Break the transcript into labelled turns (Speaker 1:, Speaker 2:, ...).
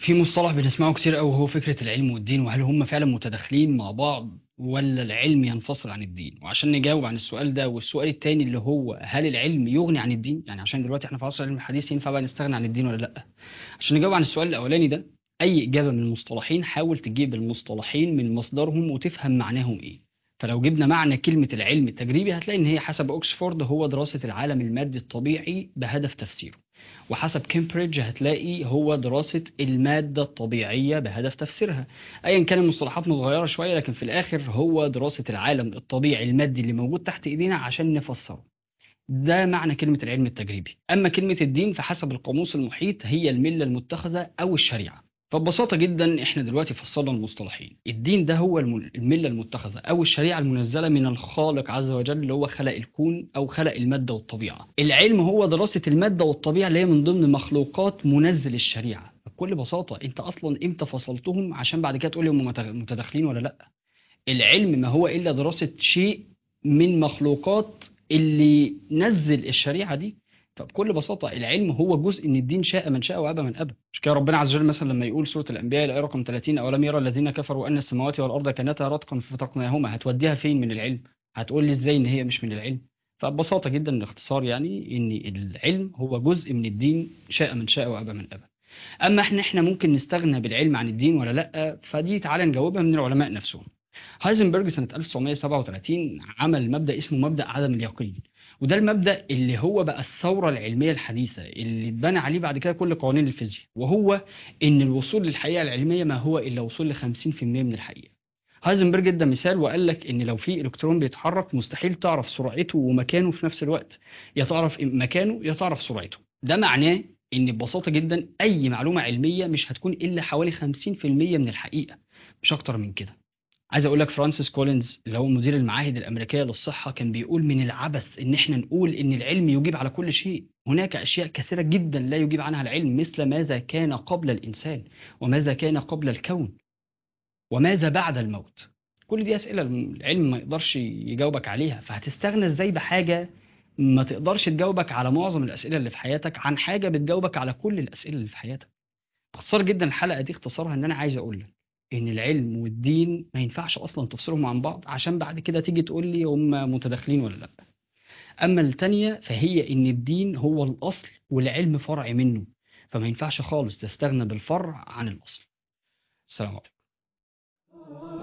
Speaker 1: في مصطلح بنسمعه كتير قوي هو فكرة العلم والدين وهل هم فعلا متداخلين مع بعض ولا العلم ينفصل عن الدين وعشان نجاوب عن السؤال ده والسؤال التاني اللي هو هل العلم يغني عن الدين يعني عشان دلوقتي احنا في عصر العلم الحديث ينفع بقى نستغنى عن الدين ولا لا عشان نجاوب عن السؤال الاولاني ده اي اجابة من المصطلحين حاول تجيب المصطلحين من مصدرهم وتفهم معناهم ايه فلو جبنا معنى كلمة العلم التجريبي هتلاقي ان هي حسب اوكسفورد هو دراسة العالم المادي الطبيعي بهدف تفسيره وحسب كامبريدج هتلاقي هو دراسة المادة الطبيعية بهدف تفسيرها أيا كان المصطلحات متغيرة شوية لكن في الآخر هو دراسة العالم الطبيعي المادي اللي موجود تحت إيدينا عشان نفسره ده معنى كلمة العلم التجريبي أما كلمة الدين فحسب القاموس المحيط هي الملة المتخذة أو الشريعة فببساطة جدا احنا دلوقتي فصلنا المصطلحين الدين ده هو الم- الملة المتخذة او الشريعة المنزلة من الخالق عز وجل اللي هو خلق الكون او خلق المادة والطبيعة العلم هو دراسة المادة والطبيعة اللي هي من ضمن مخلوقات منزل الشريعة بكل بساطة انت اصلا امتى فصلتهم عشان بعد كده تقول لي هم متغ- متداخلين ولا لا العلم ما هو الا دراسة شيء من مخلوقات اللي نزل الشريعة دي فبكل بساطة العلم هو جزء من الدين شاء من شاء وأبى من أبى مش كده ربنا عز وجل مثلا لما يقول سورة الأنبياء الآية رقم 30 أولم يرى الذين كفروا أن السماوات والأرض كانتا رتقا ففتقناهما هتوديها فين من العلم هتقول لي إزاي إن هي مش من العلم فببساطة جدا الاختصار يعني إن العلم هو جزء من الدين شاء من شاء وأبى من أبى أما إحنا إحنا ممكن نستغنى بالعلم عن الدين ولا لأ فدي تعالى نجاوبها من العلماء نفسهم هايزنبرج سنة 1937 عمل مبدأ اسمه مبدأ عدم اليقين وده المبدأ اللي هو بقى الثورة العلمية الحديثة اللي اتبنى عليه بعد كده كل قوانين الفيزياء وهو إن الوصول للحقيقة العلمية ما هو إلا وصول ل 50% من الحقيقة هايزنبرج ادى مثال وقال لك ان لو في الكترون بيتحرك مستحيل تعرف سرعته ومكانه في نفس الوقت يا تعرف مكانه يا تعرف سرعته ده معناه ان ببساطه جدا اي معلومه علميه مش هتكون الا حوالي 50% من الحقيقه مش اكتر من كده عايز اقول لك فرانسيس كولينز اللي هو مدير المعاهد الامريكيه للصحه كان بيقول من العبث ان احنا نقول ان العلم يجيب على كل شيء هناك اشياء كثيره جدا لا يجيب عنها العلم مثل ماذا كان قبل الانسان وماذا كان قبل الكون وماذا بعد الموت كل دي اسئله العلم ما يقدرش يجاوبك عليها فهتستغنى ازاي بحاجه ما تقدرش تجاوبك على معظم الاسئله اللي في حياتك عن حاجه بتجاوبك على كل الاسئله اللي في حياتك باختصار جدا الحلقه دي اختصارها ان انا عايز اقول لك ان العلم والدين ما ينفعش اصلا تفصلهم عن بعض عشان بعد كده تيجي تقول لي هم متداخلين ولا لا اما التانية فهي ان الدين هو الاصل والعلم فرع منه فما ينفعش خالص تستغنى بالفرع عن الاصل السلام عليكم